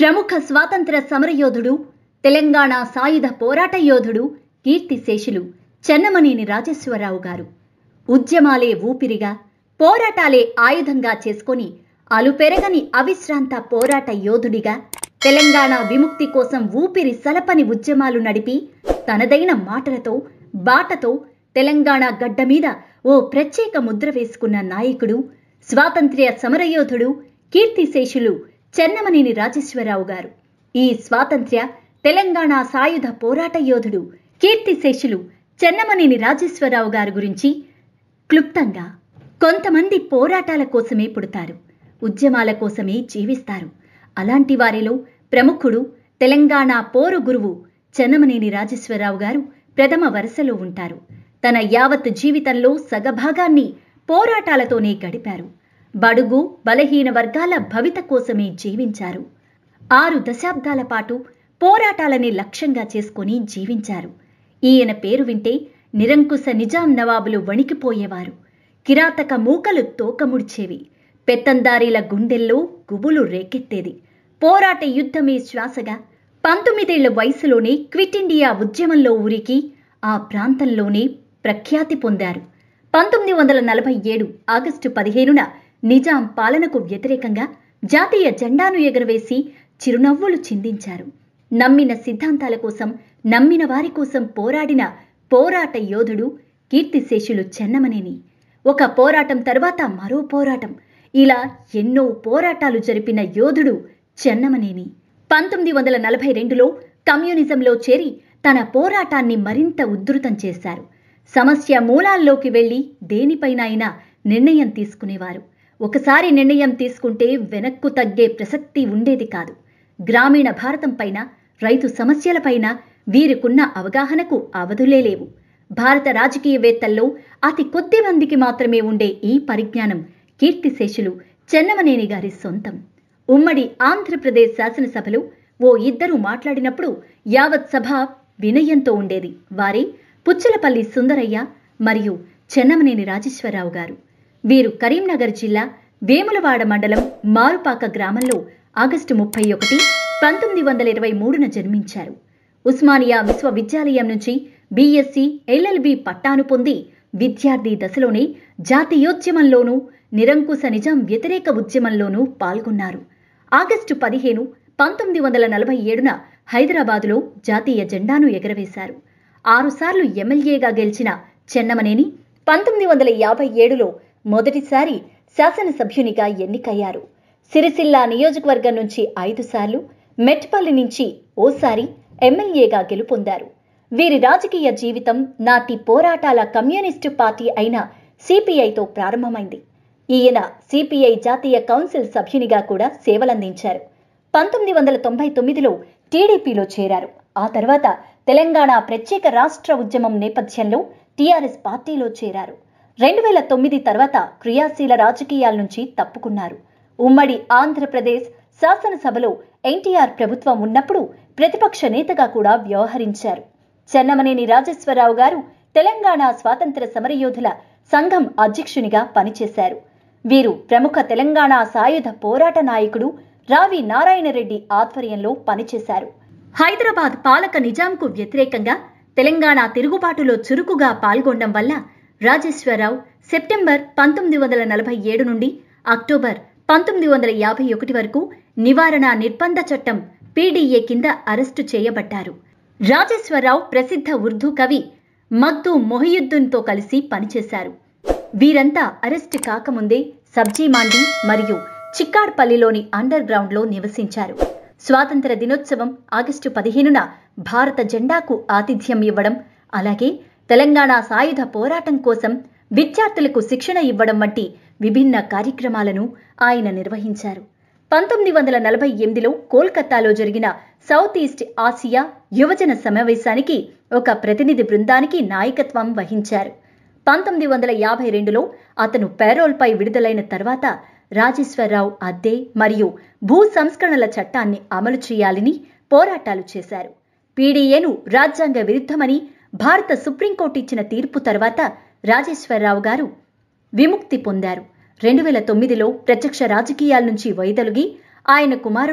ప్రముఖ స్వాతంత్ర సమరయోధుడు తెలంగాణ సాయుధ పోరాట యోధుడు కీర్తిశేషులు చెన్నమనేని రాజేశ్వరరావు గారు ఉద్యమాలే ఊపిరిగా పోరాటాలే ఆయుధంగా చేసుకొని అలుపెరగని అవిశ్రాంత పోరాట యోధుడిగా తెలంగాణ విముక్తి కోసం ఊపిరి సలపని ఉద్యమాలు నడిపి తనదైన మాటలతో బాటతో తెలంగాణ గడ్డ మీద ఓ ప్రత్యేక ముద్ర వేసుకున్న నాయకుడు స్వాతంత్ర్య సమరయోధుడు కీర్తిశేషులు చెన్నమనేని రాజేశ్వరరావు గారు ఈ స్వాతంత్ర్య తెలంగాణ సాయుధ పోరాట యోధుడు కీర్తిశేషులు చెన్నమనేని రాజేశ్వరరావు గారి గురించి క్లుప్తంగా కొంతమంది పోరాటాల కోసమే పుడతారు ఉద్యమాల కోసమే జీవిస్తారు అలాంటి వారిలో ప్రముఖుడు తెలంగాణ పోరు గురువు చెన్నమనేని రాజేశ్వరరావు గారు ప్రథమ వరుసలో ఉంటారు తన యావత్ జీవితంలో సగభాగాన్ని పోరాటాలతోనే గడిపారు బడుగు బలహీన వర్గాల భవిత కోసమే జీవించారు ఆరు దశాబ్దాల పాటు పోరాటాలని లక్ష్యంగా చేసుకొని జీవించారు ఈయన పేరు వింటే నిరంకుశ నిజాం నవాబులు వణికిపోయేవారు కిరాతక మూకలు తోకముడిచేవి పెత్తందారీల గుండెల్లో గుబులు రేకెత్తేది పోరాట యుద్ధమే శ్వాసగా పంతొమ్మిదేళ్ల వయసులోనే క్విట్ ఇండియా ఉద్యమంలో ఉరికి ఆ ప్రాంతంలోనే ప్రఖ్యాతి పొందారు పంతొమ్మిది వందల నలభై ఏడు ఆగస్టు పదిహేనున నిజాం పాలనకు వ్యతిరేకంగా జాతీయ జెండాను ఎగరవేసి చిరునవ్వులు చిందించారు నమ్మిన సిద్ధాంతాల కోసం నమ్మిన వారి కోసం పోరాడిన పోరాట యోధుడు కీర్తిశేషులు చెన్నమనేని ఒక పోరాటం తర్వాత మరో పోరాటం ఇలా ఎన్నో పోరాటాలు జరిపిన యోధుడు చెన్నమనేని పంతొమ్మిది వందల నలభై రెండులో కమ్యూనిజంలో చేరి తన పోరాటాన్ని మరింత ఉధృతం చేశారు సమస్య మూలాల్లోకి వెళ్లి దేనిపైనైనా నిర్ణయం తీసుకునేవారు ఒకసారి నిర్ణయం తీసుకుంటే వెనక్కు తగ్గే ప్రసక్తి ఉండేది కాదు గ్రామీణ భారతం పైన రైతు సమస్యలపైన వీరికున్న అవగాహనకు అవధులే లేవు భారత రాజకీయవేత్తల్లో అతి కొద్ది మందికి మాత్రమే ఉండే ఈ పరిజ్ఞానం కీర్తిశేషులు చెన్నమనేని గారి సొంతం ఉమ్మడి ఆంధ్రప్రదేశ్ శాసనసభలో ఓ ఇద్దరు మాట్లాడినప్పుడు యావత్ సభ వినయంతో ఉండేది వారే పుచ్చలపల్లి సుందరయ్య మరియు చెన్నమనేని రాజేశ్వరరావు గారు వీరు కరీంనగర్ జిల్లా వేములవాడ మండలం మారుపాక గ్రామంలో ఆగస్టు ముప్పై ఒకటి పంతొమ్మిది వందల ఇరవై మూడున జన్మించారు ఉస్మానియా విశ్వవిద్యాలయం నుంచి బీఎస్సీ ఎల్ఎల్బి పట్టాను పొంది విద్యార్థి దశలోనే జాతీయోద్యమంలోనూ నిరంకుశ నిజాం వ్యతిరేక ఉద్యమంలోనూ పాల్గొన్నారు ఆగస్టు పదిహేను పంతొమ్మిది వందల నలభై ఏడున హైదరాబాదులో జాతీయ జెండాను ఎగరవేశారు ఆరుసార్లు ఎమ్మెల్యేగా గెలిచిన చెన్నమనేని పంతొమ్మిది వందల యాభై ఏడులో మొదటిసారి శాసనసభ్యునిగా ఎన్నికయ్యారు సిరిసిల్ల నియోజకవర్గం నుంచి ఐదు సార్లు మెట్పల్లి నుంచి ఓసారి ఎమ్మెల్యేగా గెలుపొందారు వీరి రాజకీయ జీవితం నాటి పోరాటాల కమ్యూనిస్టు పార్టీ అయిన సిపిఐతో ప్రారంభమైంది ఈయన సిపిఐ జాతీయ కౌన్సిల్ సభ్యునిగా కూడా సేవలందించారు పంతొమ్మిది వందల తొంభై తొమ్మిదిలో టీడీపీలో చేరారు ఆ తర్వాత తెలంగాణ ప్రత్యేక రాష్ట్ర ఉద్యమం నేపథ్యంలో టీఆర్ఎస్ పార్టీలో చేరారు రెండు వేల తొమ్మిది తర్వాత క్రియాశీల రాజకీయాల నుంచి తప్పుకున్నారు ఉమ్మడి ఆంధ్రప్రదేశ్ శాసనసభలో ఎన్టీఆర్ ప్రభుత్వం ఉన్నప్పుడు ప్రతిపక్ష నేతగా కూడా వ్యవహరించారు చెన్నమనేని రాజేశ్వరరావు గారు తెలంగాణ స్వాతంత్ర సమరయోధుల సంఘం అధ్యక్షునిగా పనిచేశారు వీరు ప్రముఖ తెలంగాణ సాయుధ పోరాట నాయకుడు రావి నారాయణరెడ్డి ఆధ్వర్యంలో పనిచేశారు హైదరాబాద్ పాలక నిజాంకు వ్యతిరేకంగా తెలంగాణ తిరుగుబాటులో చురుకుగా పాల్గొనడం వల్ల రాజేశ్వరరావు సెప్టెంబర్ పంతొమ్మిది వందల నలభై ఏడు నుండి అక్టోబర్ పంతొమ్మిది వందల యాభై ఒకటి వరకు నివారణ నిర్బంధ చట్టం పీడీఏ కింద అరెస్టు చేయబడ్డారు రాజేశ్వరరావు ప్రసిద్ధ ఉర్దూ కవి మగ్దు మొహియుద్దీన్తో కలిసి పనిచేశారు వీరంతా అరెస్టు కాకముందే సబ్జీ మాండి మరియు చిక్కాడ్పల్లిలోని అండర్ గ్రౌండ్లో నివసించారు స్వాతంత్ర దినోత్సవం ఆగస్టు పదిహేనున భారత జెండాకు ఆతిథ్యం ఇవ్వడం అలాగే తెలంగాణ సాయుధ పోరాటం కోసం విద్యార్థులకు శిక్షణ ఇవ్వడం వంటి విభిన్న కార్యక్రమాలను ఆయన నిర్వహించారు పంతొమ్మిది వందల నలభై ఎనిమిదిలో కోల్కతాలో జరిగిన సౌత్ ఈస్ట్ ఆసియా యువజన సమావేశానికి ఒక ప్రతినిధి బృందానికి నాయకత్వం వహించారు పంతొమ్మిది వందల యాభై రెండులో అతను పేరోల్పై విడుదలైన తర్వాత రాజేశ్వరరావు అద్దె మరియు భూ సంస్కరణల చట్టాన్ని అమలు చేయాలని పోరాటాలు చేశారు పీడీఏను రాజ్యాంగ విరుద్ధమని భారత సుప్రీంకోర్టు ఇచ్చిన తీర్పు తర్వాత రాజేశ్వరరావు గారు విముక్తి పొందారు రెండు వేల తొమ్మిదిలో ప్రత్యక్ష రాజకీయాల నుంచి వైదొలిగి ఆయన కుమారుడు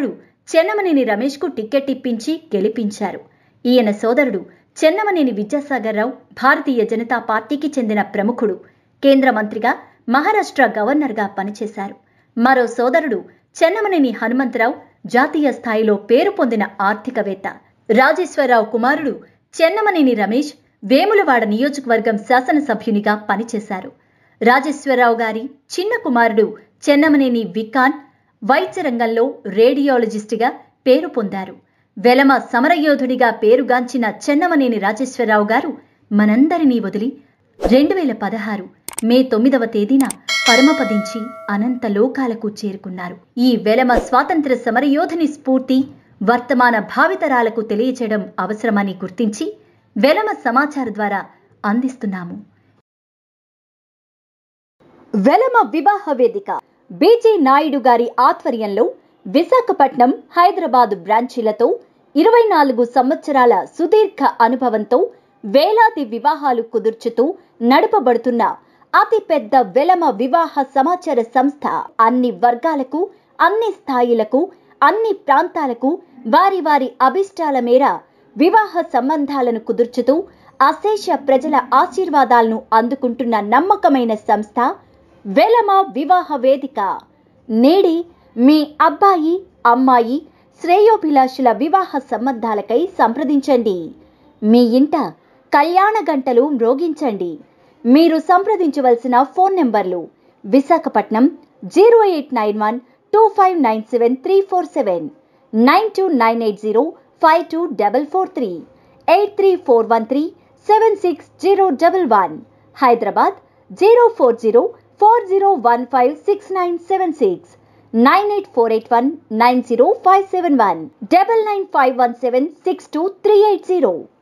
చెన్నమనేని రమేష్కు టిక్కెట్ ఇప్పించి గెలిపించారు ఈయన సోదరుడు చెన్నమనేని విద్యాసాగర్రావు భారతీయ జనతా పార్టీకి చెందిన ప్రముఖుడు కేంద్ర మంత్రిగా మహారాష్ట్ర గవర్నర్గా పనిచేశారు మరో సోదరుడు చెన్నమనేని హనుమంతరావు జాతీయ స్థాయిలో పేరు పొందిన ఆర్థికవేత్త రాజేశ్వరరావు కుమారుడు చెన్నమనేని రమేష్ వేములవాడ నియోజకవర్గం శాసనసభ్యునిగా పనిచేశారు రాజేశ్వరరావు గారి చిన్న కుమారుడు చెన్నమనేని వికాన్ వైద్య రంగంలో రేడియాలజిస్టుగా పేరు పొందారు వెలమ సమరయోధుడిగా పేరుగాంచిన చెన్నమనేని రాజేశ్వరరావు గారు మనందరినీ వదిలి రెండు వేల పదహారు మే తొమ్మిదవ తేదీన పరమపదించి అనంత లోకాలకు చేరుకున్నారు ఈ వెలమ స్వాతంత్ర సమరయోధుని స్ఫూర్తి వర్తమాన భావితరాలకు తెలియచేయడం అవసరమని గుర్తించి వెలమ సమాచార ద్వారా అందిస్తున్నాము వెలమ వివాహ వేదిక బీజీ నాయుడు గారి ఆధ్వర్యంలో విశాఖపట్నం హైదరాబాద్ బ్రాంచీలతో ఇరవై నాలుగు సంవత్సరాల సుదీర్ఘ అనుభవంతో వేలాది వివాహాలు కుదుర్చుతూ నడపబడుతున్న అతిపెద్ద వెలమ వివాహ సమాచార సంస్థ అన్ని వర్గాలకు అన్ని స్థాయిలకు అన్ని ప్రాంతాలకు వారి వారి అభిష్టాల మేర వివాహ సంబంధాలను కుదుర్చుతూ అశేష ప్రజల ఆశీర్వాదాలను అందుకుంటున్న నమ్మకమైన సంస్థ వెలమ వివాహ వేదిక నేడి మీ అబ్బాయి అమ్మాయి శ్రేయోభిలాషుల వివాహ సంబంధాలకై సంప్రదించండి మీ ఇంట కళ్యాణ గంటలు మ్రోగించండి మీరు సంప్రదించవలసిన ఫోన్ నెంబర్లు Visakhapatnam zero eight nine one two five nine seven three four seven nine two nine eight zero five two double four three eight three four one three seven six zero double one Hyderabad zero four zero four zero one five six nine seven six nine eight four eight one nine zero five seven one double nine five one seven six two three eight zero